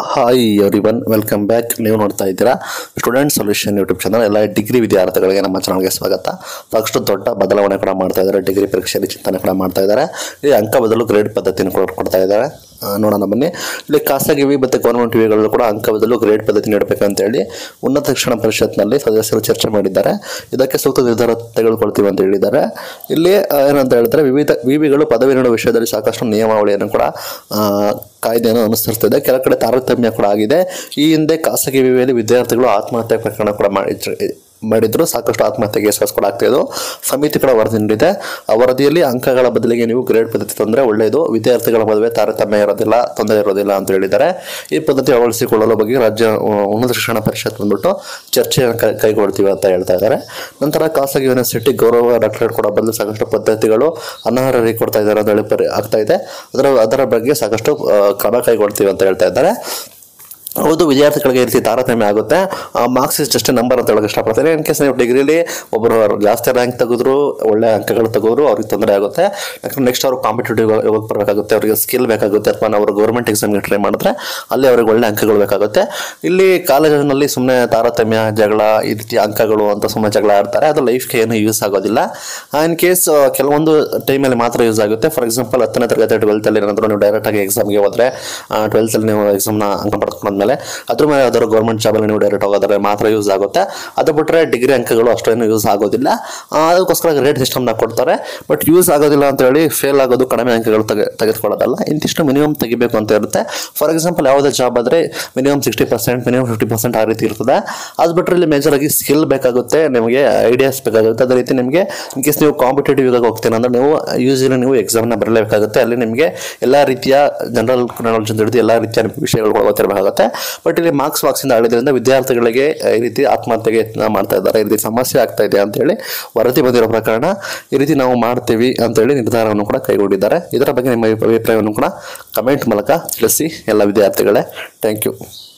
hi everyone welcome back ನೀವು ನೋಡ್ತಾ ಇದ್ದೀರಾ ಸ್ಟೂಡೆಂಟ್ ಸೊಲ್ಯೂಷನ್ ಯೂಟ್ಯೂಬ್ ಚಾನಲ್ ಎಲ್ಲ ಡಿಗ್ರಿ ವಿದ್ಯಾರ್ಥಿಗಳಿಗೆ ನಮ್ಮ ಚಾನಲ್ಗೆ ಸ್ವಾಗತ ಸಾಕಷ್ಟು ದೊಡ್ಡ ಬದಲಾವಣೆ ಕೂಡ ಮಾಡ್ತಾ ಇದ್ದಾರೆ ಡಿಗ್ರಿ ಪರೀಕ್ಷೆಯಲ್ಲಿ ಚಿಂತನೆ ಕೂಡ ಮಾಡ್ತಾ ಇದ್ದಾರೆ ಇಲ್ಲಿ ಅಂಕ ಬದಲು ಗ್ರೇಡ್ ಪದ್ಧತಿಯನ್ನು ಕೂಡ ಕೊಡ್ತಾ ಇದ್ದಾರೆ ಆ, ನೋಡೋಣ ಬನ್ನಿ ಇಲ್ಲಿ ಖಾಸಗಿ ವಿ ಮತ್ತು ಗೌರ್ಮೆಂಟ್ ವಿಗಳಲ್ಲೂ ಕೂಡ ಅಂಕ ಬದಲು ಗ್ರೇಡ್ ಪದ್ಧತಿ ನೀಡಬೇಕು ಅಂತ ಹೇಳಿ ಉನ್ನತ ಶಿಕ್ಷಣ ಪರಿಷತ್ನಲ್ಲಿ ಸದಸ್ಯರು ಚರ್ಚೆ ಮಾಡಿದ್ದಾರೆ ಇದಕ್ಕೆ ಸೂಕ್ತ ನಿರ್ಧಾರ ತೆಗೆದುಕೊಳ್ತೀವಿ ಅಂತ ಹೇಳಿದ್ದಾರೆ ಇಲ್ಲಿ ಆ, ಏನಂತ ಹೇಳಿದ್ರೆ ವಿವಿಧ ವಿವಿಗಳು ಪದವಿ ನೀಡುವ ವಿಷಯದಲ್ಲಿ ಸಾಕಷ್ಟು ನಿಯಮಾವಳಿಯನ್ನು ಕೂಡ ಆ, ಕಾಯ್ದೆಯನ್ನು ಅನುಸರಿಸ್ತಿದೆ ಕೆಲ ಕಡೆ ತಾರತಮ್ಯ ಕೂಡ ಆಗಿದೆ ಈ ಹಿಂದೆ ಖಾಸಗಿ ವಿವಿಯಲ್ಲಿ ವಿದ್ಯಾರ್ಥಿಗಳು ಆತ್ಮಹತ್ಯೆ ಪ್ರಕರಣ ಕೂಡ ಮಾಡಿ ಮಾಡಿದ್ರು ಸಾಕಷ್ಟು ಆತ್ಮಹತ್ಯೆ ಕೇಸಸ್ ಕೂಡ ಆಗ್ತಾ ಇದ್ವು ಸಮಿತಿ ಕೂಡ ವರದಿ ನೀಡಿದೆ ಆ ವರದಿಯಲ್ಲಿ ಅಂಕಗಳ ಬದಲಿಗೆ ನೀವು ಗ್ರೇಡ್ ಪದ್ಧತಿ ತಂದರೆ ಒಳ್ಳೆಯದು ವಿದ್ಯಾರ್ಥಿಗಳ ಮದುವೆ ತಾರತಮ್ಯ ಇರೋದಿಲ್ಲ ತೊಂದರೆ ಇರೋದಿಲ್ಲ ಅಂತ ಹೇಳಿದ್ದಾರೆ ಈ ಪದ್ಧತಿ ಅಳವಡಿಸಿಕೊಳ್ಳಲು ಬಗ್ಗೆ ರಾಜ್ಯ ಆ, ಉನ್ನತ ಶಿಕ್ಷಣ ಪರಿಷತ್ ಬಂದ್ಬಿಟ್ಟು ಚರ್ಚೆಯನ್ನು ಕೈ ಕೈಗೊಳ್ತೀವಿ ಅಂತ ಹೇಳ್ತಾ ಇದ್ದಾರೆ ನಂತರ ಖಾಸಗಿ ಯೂನಿವರ್ಸಿಟಿ ಗೌರವ ಡಾಕ್ಟರೇಟ್ ಕೊಡೋ ಬದಲು ಸಾಕಷ್ಟು ಪದ್ಧತಿಗಳು ಅನರ್ಹರಿಗೆ ಕೊಡ್ತಾ ಇದ್ದಾರೆ ಅಂತ ಹೇಳಿ ಪರಿ ಆಗ್ತಾ ಇದೆ ಅದರ ಅದರ ಬಗ್ಗೆ ಸಾಕಷ್ಟು ಆ, ಕ್ರಮ ಕೈಗೊಳ್ತೀವಿ ಅಂತ ಹೇಳ್ತಾ ಇದ್ದಾರೆ ಹೌದು ವಿದ್ಯಾರ್ಥಿಗಳಿಗೆ ಈ ರೀತಿ ತಾರತಮ್ಯ ಆಗುತ್ತೆ ಮಾರ್ಕ್ಸ್ ಇಸ್ ಜಸ್ಟ್ ನಂಬರ್ ಅಂತ ಹೇಳಕ್ಕೆ ಇಷ್ಟಪಡ್ತೀನಿ ಇನ್ ಕೇಸ್ ನೀವು ಡಿಗ್ರಿಲಿ ಒಬ್ಬರು ಜಾಸ್ತಿ ರ್ಯಾಂಕ್ ತೆಗೆದ್ರು ಒಳ್ಳೆ ಅಂಕಗಳು ತೆಗೆದ್ರು ಅವ್ರಿಗೆ ತೊಂದರೆ ಆಗುತ್ತೆ ಯಾಕಂದ್ರೆ ನೆಕ್ಸ್ಟ್ ಅವ್ರು ಕಾಂಪಿಟೇಟಿವ್ ಹೋಗಿ ಬರಬೇಕಾಗುತ್ತೆ ಅವರಿಗೆ ಸ್ಕಿಲ್ ಬೇಕಾಗುತ್ತೆ ಅಥವಾ ಅವರು ಗೌರ್ಮೆಂಟ್ ಎಕ್ಸಾಮ್ಗೆ ಟ್ರೈ ಮಾಡಿದ್ರೆ ಅಲ್ಲಿ ಅವ್ರಿಗೆ ಒಳ್ಳೆ ಅಂಕಗಳು ಬೇಕಾಗುತ್ತೆ ಇಲ್ಲಿ ಕಾಲೇಜಿನಲ್ಲಿ ಸುಮ್ಮನೆ ತಾರತಮ್ಯ ಜಗಳ ಈ ರೀತಿ ಅಂಕಗಳು ಅಂತ ಸುಮ್ಮನೆ ಜಗಳ ಆಡ್ತಾರೆ ಅದು ಲೈಫ್ಗೆ ಏನು ಯೂಸ್ ಆಗೋದಿಲ್ಲ ಇನ್ ಕೇಸ್ ಕೆಲವೊಂದು ಟೈಮಲ್ಲಿ ಮಾತ್ರ ಯೂಸ್ ಆಗುತ್ತೆ ಫಾರ್ ಎಕ್ಸಾಂಪಲ್ ಹತ್ತನೇ ತರಗತಿ ಟ್ವೆಲ್ತಲ್ಲಿ ಏನಾದರೂ ನೀವು ಡೈರೆಕ್ಟಾಗಿ ಎಕ್ಸಾಮ್ಗೆ ಹೋದರೆ ಟ್ವೆಲ್ತಲ್ಲಿ ನೀವು ಎಕ್ಸಾಮ್ನ ಅಂಕ ಪಡ್ಕೊಂಡ್ಮೇಲೆ ಅದ್ರ ಮೇಲೆ ಯಾವ್ದಾದ್ರು ಗೌರ್ಮೆಂಟ್ ಜಾಬಲ್ಲಿ ನೀವು ಡೈರೆಕ್ಟ್ ಹೋಗೋದ್ರೆ ಮಾತ್ರ ಯೂಸ್ ಆಗುತ್ತೆ ಅದು ಬಿಟ್ಟರೆ ಡಿಗ್ರಿ ಅಂಕಗಳು ಅಷ್ಟೇನು ಯೂಸ್ ಆಗೋದಿಲ್ಲ ಆ, ಅದಕ್ಕೋಸ್ಕರ ರೇಟ್ ಸಿಸ್ಟಮ್ನ ಕೊಡ್ತಾರೆ ಬಟ್ ಯೂಸ್ ಆಗೋದಿಲ್ಲ ಅಂತ ಹೇಳಿ ಫೇಲ್ ಆಗೋದು ಕಡಿಮೆ ಅಂಕಗಳು ತೆಗೆ ತೆಗೆದುಕೊಳ್ಳೋದಲ್ಲ ಇಂತಿಷ್ಟು ಮಿನಿಮಮ್ ತೆಗಿಬೇಕು ಅಂತ ಇರುತ್ತೆ ಫಾರ್ ಎಕ್ಸಾಂಪಲ್ ಯಾವುದೇ ಜಾಬ್ ಆದರೆ minimum sixty percent minimum fifty percent ಆ ರೀತಿ ಇರ್ತದೆ ಅದು ಬಿಟ್ಟರೆ ಇಲ್ಲಿ ಮೇಜರ್ ಆಗಿ ಸ್ಕಿಲ್ ಬೇಕಾಗುತ್ತೆ ನಿಮಗೆ ಐಡಿಯಾಸ್ ಬೇಕಾಗುತ್ತೆ ಅದೇ ರೀತಿ ನಿಮಗೆ ಇನ್ ಕೇಸ್ ನೀವು ಕಾಂಪಿಟೇಟಿವ್ ಇವಾಗ ಹೋಗ್ತೀನಿ ಅಂದ್ರೆ ನೀವು ಯೂಶಲಿ ನೀವು ಎಕ್ಸಾಮ್ನ ಬರಲೇಬೇಕಾಗುತ್ತೆ ಅಲ್ಲಿ ನಿಮಗೆ ಎಲ್ಲ ರೀತಿಯ ಜನರಲ್ ನಾಲೆಡ್ಜ್ ಅಂತ ಹಿಡಿದು ಎಲ್ಲ ರೀತಿಯ ವಿಷಯಗಳು ಗೊತ್ತಿರಬೇಕಾಗುತ್ತೆ ಬಟ್ ಇಲ್ಲಿ ಮಾರ್ಕ್ಸ್ ವಾಕ್ಸಿಂದ ಆಡಿದ್ರಿಂದ ವಿದ್ಯಾರ್ಥಿಗಳಿಗೆ ಈ ರೀತಿ ಆತ್ಮಹತ್ಯೆಗೆ ಯತ್ನ ಮಾಡ್ತಾ ಇದ್ದಾರೆ ಈ ರೀತಿ ಸಮಸ್ಯೆ ಆಗ್ತಾ ಇದೆ ಅಂತೇಳಿ ವರದಿ ಬಂದಿರೋ ಪ್ರಕರಣ ಈ ರೀತಿ ನಾವು ಮಾಡ್ತೀವಿ ಅಂತೇಳಿ ನಿರ್ಧಾರವನ್ನು ಕೂಡ ಕೈಗೊಂಡಿದ್ದಾರೆ ಇದರ ಬಗ್ಗೆ ನಿಮ್ಮ ಅಭಿಪ್ರಾಯವನ್ನು ಕೂಡ ಕಮೆಂಟ್ ಮೂಲಕ ತಿಳಿಸಿ ಎಲ್ಲ ವಿದ್ಯಾರ್ಥಿಗಳೇ ಥ್ಯಾಂಕ್ ಯು